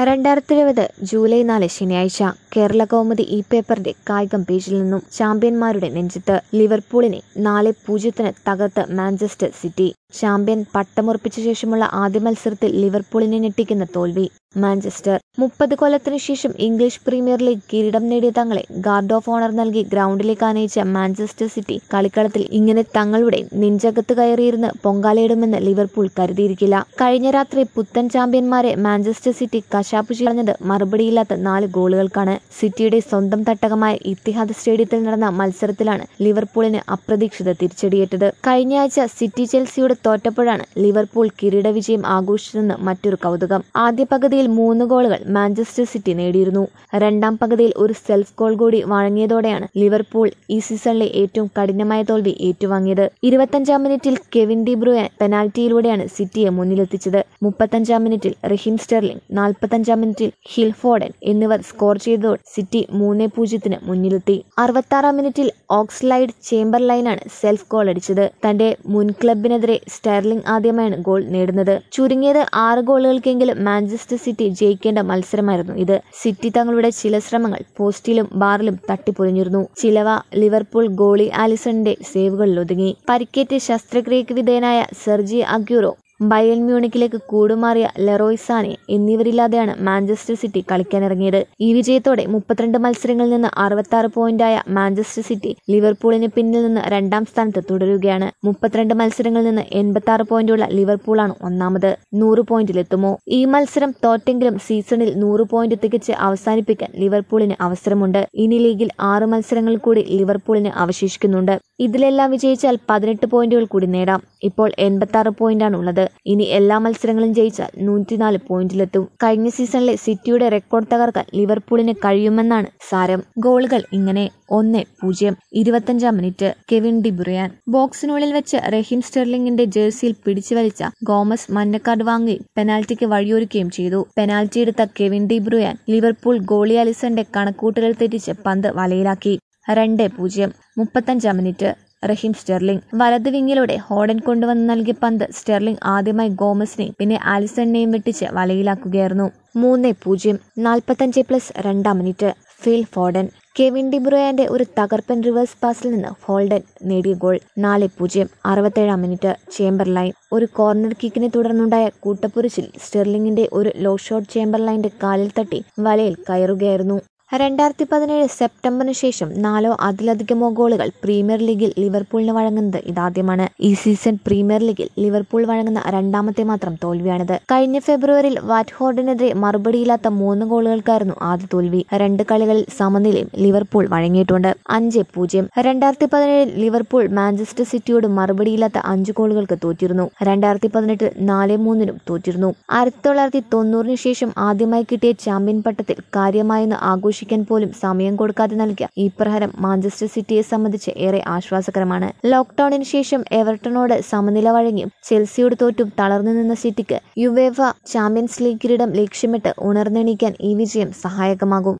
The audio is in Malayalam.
രണ്ടായിരത്തി ഇരുപത് ജൂലൈ നാല് ശനിയാഴ്ച കേരള കൗമുദി ഈ പേപ്പറിന്റെ കായികം പേജിൽ നിന്നും ചാമ്പ്യന്മാരുടെ നെഞ്ചത്ത് ലിവർപൂളിനെ നാല് പൂജ്യത്തിന് തകർത്ത് മാഞ്ചസ്റ്റർ സിറ്റി ചാമ്പ്യൻ പട്ടമുറപ്പിച്ച ശേഷമുള്ള ആദ്യ മത്സരത്തിൽ ലിവർപൂളിനെ ഞെട്ടിക്കുന്ന തോൽവി മാഞ്ചസ്റ്റർ മുപ്പത് കൊല്ലത്തിനു ശേഷം ഇംഗ്ലീഷ് പ്രീമിയർ ലീഗ് കിരീടം നേടിയ തങ്ങളെ ഗാർഡ് ഓഫ് ഓണർ നൽകി ഗ്രൗണ്ടിലേക്ക് ആനയിച്ച മാഞ്ചസ്റ്റർ സിറ്റി കളിക്കളത്തിൽ ഇങ്ങനെ തങ്ങളുടെ നെഞ്ചകത്ത് കയറിയിരുന്ന് പൊങ്കാലയിടുമെന്ന് ലിവർപൂൾ കരുതിയിരിക്കില്ല കഴിഞ്ഞ രാത്രി പുത്തൻ ചാമ്പ്യന്മാരെ മാഞ്ചസ്റ്റർ സിറ്റി കശാപ്പ് ചെയ്തത് മറുപടിയില്ലാത്ത നാല് ഗോളുകൾക്കാണ് സിറ്റിയുടെ സ്വന്തം തട്ടകമായ ഇത്തിഹാദ് സ്റ്റേഡിയത്തിൽ നടന്ന മത്സരത്തിലാണ് ലിവർപൂളിന് അപ്രതീക്ഷിത തിരിച്ചടിയേറ്റത് കഴിഞ്ഞ ആഴ്ച സിറ്റി ചെൽസിയോട് തോറ്റപ്പോഴാണ് ലിവർപൂൾ കിരീട വിജയം ആഘോഷിച്ചതെന്ന് മറ്റൊരു കൗതുകം ആദ്യ പകുതിയിൽ മൂന്ന് ഗോളുകൾ മാഞ്ചസ്റ്റർ സിറ്റി നേടിയിരുന്നു രണ്ടാം പകുതിയിൽ ഒരു സെൽഫ് ഗോൾ കൂടി വഴങ്ങിയതോടെയാണ് ലിവർപൂൾ ഈ സീസണിലെ ഏറ്റവും കഠിനമായ തോൽവി ഏറ്റുവാങ്ങിയത് ഇരുപത്തഞ്ചാം മിനിറ്റിൽ കെവിൻ ഡി ബ്രൂയൻ പെനാൽറ്റിയിലൂടെയാണ് സിറ്റിയെ മുന്നിലെത്തിച്ചത് മുപ്പത്തഞ്ചാം മിനിറ്റിൽ റഹീം സ്റ്റെർലിംഗ് നാൽപ്പത്തഞ്ചാം മിനിറ്റിൽ ഹിൽഫോർഡൻ എന്നിവർ സ്കോർ ചെയ്തതോടെ സിറ്റി മൂന്ന് പൂജ്യത്തിന് മുന്നിലെത്തി അറുപത്താറാം മിനിറ്റിൽ ഓക്സ്ലൈഡ് ചേംബർലൈനാണ് സെൽഫ് ഗോൾ അടിച്ചത് തന്റെ മുൻ ക്ലബിനെതിരെ സ്റ്റെർലിംഗ് ആദ്യമായാണ് ഗോൾ നേടുന്നത് ചുരുങ്ങിയത് ആറ് ഗോളുകൾക്കെങ്കിലും മാഞ്ചസ്റ്റർ സിറ്റി ജയിക്കേണ്ട മത്സരമായിരുന്നു ഇത് സിറ്റി തങ്ങളുടെ ചില ശ്രമങ്ങൾ പോസ്റ്റിലും ബാറിലും തട്ടിപ്പൊലിഞ്ഞിരുന്നു ചിലവ ലിവർപൂൾ ഗോളി ആലിസണിന്റെ സേവുകളിൽ ഒതുങ്ങി പരിക്കേറ്റ് ശസ്ത്രക്രിയക്ക് വിധേയനായ സെർജി അഗ്യൂറോ ബയൽ മ്യൂണിക്കിലേക്ക് കൂടുമാറിയ ലെറോയ് സാനെ എന്നിവരില്ലാതെയാണ് മാഞ്ചസ്റ്റർ സിറ്റി കളിക്കാനിറങ്ങിയത് ഈ വിജയത്തോടെ മുപ്പത്തിരണ്ട് മത്സരങ്ങളിൽ നിന്ന് അറുപത്തി ആറ് പോയിന്റായ മാഞ്ചസ്റ്റർ സിറ്റി ലിവർപൂളിന് പിന്നിൽ നിന്ന് രണ്ടാം സ്ഥാനത്ത് തുടരുകയാണ് മുപ്പത്തിരണ്ട് മത്സരങ്ങളിൽ നിന്ന് എൺപത്തി ആറ് പോയിന്റുള്ള ലിവർപൂളാണ് ഒന്നാമത് നൂറ് പോയിന്റിലെത്തുമോ ഈ മത്സരം തോറ്റെങ്കിലും സീസണിൽ നൂറ് പോയിന്റ് തികച്ച് അവസാനിപ്പിക്കാൻ ലിവർപൂളിന് അവസരമുണ്ട് ഇനി ലീഗിൽ ആറ് മത്സരങ്ങൾ കൂടി ലിവർപൂളിന് അവശേഷിക്കുന്നുണ്ട് ഇതിലെല്ലാം വിജയിച്ചാൽ പതിനെട്ട് പോയിന്റുകൾ കൂടി നേടാം ഇപ്പോൾ എൺപത്തി ആറ് പോയിന്റാണ് ഉള്ളത് ഇനി എല്ലാ മത്സരങ്ങളും ജയിച്ചാൽ നൂറ്റിനാല് പോയിന്റിലെത്തും കഴിഞ്ഞ സീസണിലെ സിറ്റിയുടെ റെക്കോർഡ് തകർക്കാൻ ലിവർപൂളിന് കഴിയുമെന്നാണ് സാരം ഗോളുകൾ ഇങ്ങനെ ഒന്ന് പൂജ്യം ഇരുപത്തഞ്ചാം മിനിറ്റ് കെവിൻ ഡി ബുറിയാൻ ബോക്സിനുള്ളിൽ വെച്ച് റഹീം സ്റ്റെർലിംഗിന്റെ ജേഴ്സിയിൽ പിടിച്ചു വലിച്ച ഗോമസ് മഞ്ഞക്കാർഡ് വാങ്ങി പെനാൽറ്റിക്ക് വഴിയൊരുക്കുകയും ചെയ്തു പെനാൽറ്റി എടുത്ത Kevin De Bruyne Liverpool goalie അലിസന്റെ കണക്കൂട്ടലുകൾ തെറ്റിച്ച് പന്ത് വലയിലാക്കി രണ്ട് പൂജ്യം മുപ്പത്തഞ്ചാം മിനിറ്റ് റഹീം സ്റ്റെർലിംഗ് വലത് വിങ്ങിലൂടെ ഹോഡൻ കൊണ്ടുവന്ന് നൽകിയ പന്ത് സ്റ്റെർലിംഗ് ആദ്യമായി ഗോമസിനെയും പിന്നെ ആലിസണിനെയും വെട്ടിച്ച് വലയിലാക്കുകയായിരുന്നു മൂന്ന് പൂജ്യം നാൽപ്പത്തഞ്ച് പ്ലസ് രണ്ടാം മിനിറ്റ് ഫിൽ ഫോഡൻ കെവിൻ ഡിബ്രോയാന്റെ ഒരു തകർപ്പൻ റിവേഴ്സ് പാസിൽ നിന്ന് ഫോൾഡൻ നേടിയ ഗോൾ നാല് പൂജ്യം അറുപത്തേഴാം മിനിറ്റ് ചേംബർലൈൻ ഒരു കോർണർ കിക്കിനെ തുടർന്നുണ്ടായ കൂട്ടപ്പൊരിച്ചിൽ സ്റ്റെർലിംഗിന്റെ ഒരു ലോ ഷോട്ട് ചേംബർലൈന്റെ കാലിൽ തട്ടി വലയിൽ കയറുകയായിരുന്നു രണ്ടായിരത്തി പതിനേഴ് സെപ്റ്റംബറിന് ശേഷം നാലോ അതിലധികമോ ഗോളുകൾ പ്രീമിയർ ലീഗിൽ ലിവർപൂളിന് വഴങ്ങുന്നത് ഇതാദ്യമാണ് ഈ സീസൺ പ്രീമിയർ ലീഗിൽ ലിവർപൂൾ വഴങ്ങുന്ന രണ്ടാമത്തെ മാത്രം തോൽവിയാണിത് കഴിഞ്ഞ ഫെബ്രുവരിയിൽ വാറ്റ്ഹോർഡിനെതിരെ മറുപടിയില്ലാത്ത മൂന്ന് ഗോളുകൾക്കായിരുന്നു ആദ്യ തോൽവി രണ്ട് കളികളിൽ സമനിലയും ലിവർപൂൾ വഴങ്ങിയിട്ടുണ്ട് അഞ്ച് പൂജ്യം രണ്ടായിരത്തി പതിനേഴിൽ ലിവർപൂൾ മാഞ്ചസ്റ്റർ സിറ്റിയോട് മറുപടിയില്ലാത്ത അഞ്ച് ഗോളുകൾക്ക് തോറ്റിരുന്നു രണ്ടായിരത്തി പതിനെട്ടിൽ നാല് മൂന്നിനും തോറ്റിരുന്നു ആയിരത്തി തൊള്ളായിരത്തി തൊണ്ണൂറിന് ശേഷം ആദ്യമായി കിട്ടിയ ചാമ്പ്യൻ പട്ടത്തിൽ കാര്യമായെന്ന് ആഘോഷിച്ചു ആഘോഷിക്കാൻ പോലും സമയം കൊടുക്കാതെ നൽകിയ ഈ പ്രഹരം മാഞ്ചസ്റ്റർ സിറ്റിയെ സംബന്ധിച്ച് ഏറെ ആശ്വാസകരമാണ് ലോക്ക്ഡൌണിന് ശേഷം എവർട്ടണോട് സമനില വഴങ്ങിയും ചെൽസിയോട് തോറ്റും തളർന്നു നിന്ന സിറ്റിക്ക് യുവേഫ ചാമ്പ്യൻസ് ലീഗ് കിരീടം ലക്ഷ്യമിട്ട് ഉണർന്നെണീക്കാൻ ഈ വിജയം സഹായകമാകും